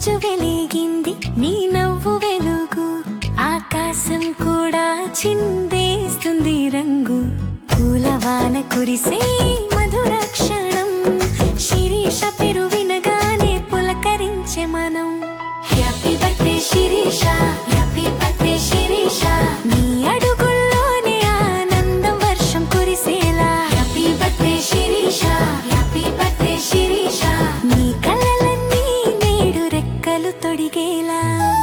రోజు వెలిగింది నీ నవ్వు వెలుగు ఆకాశం కూడా చిందేస్తుంది రంగు పూలవాన కురిసే మధుర క్షణం శిరీష పెరు వినగానే పులకరించే మనం happy birthday Sirisha happy birthday Sirisha నీ అడుగుల్లోనే ఆనందం వర్షం కురిసేలా happy birthday Sirisha happy birthday Sirisha నీ కలలన్నీ నేడు రెక్కలు తొడిగేలా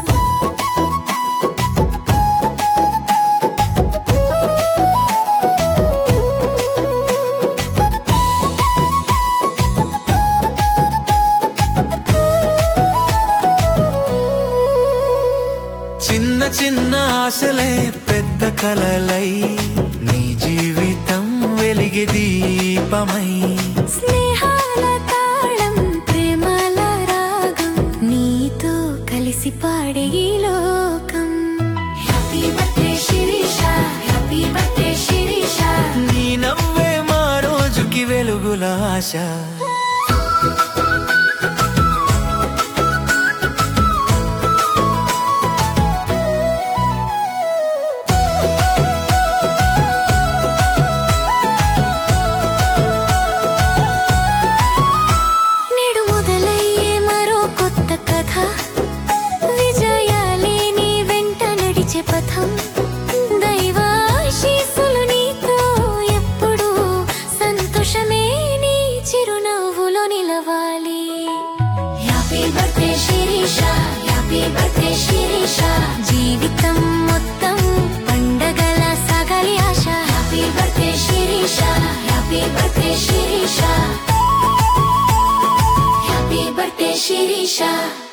చిన్న చిన్న ఆశలే పెద్ద కలలై నీ జీవితం వెలిగి దీపమై స్నేహాల తాళం ప్రేమల రాగం నీతో కలిసి పాడే ఈ లోకం happy birthday Sirisha happy birthday Sirisha నీ నవ్వే మా రోజుకి వెలుగుల ఆశ నేడు మొదలయ్యే మరో కొత్త కథ విజయాలే నీ వెంట నడిచే పథం దైవాశీస్సులు నీతో ఎప్పుడు సంతోషమే నీ చిరునవ్వులో నిలవాలి happy birthday Sirisha happy birthday Sirisha జీవితం మొత్తం పండగల సాగాలి ఆశ happy birthday Sirisha happy birthday Sirisha happy birthday Sirisha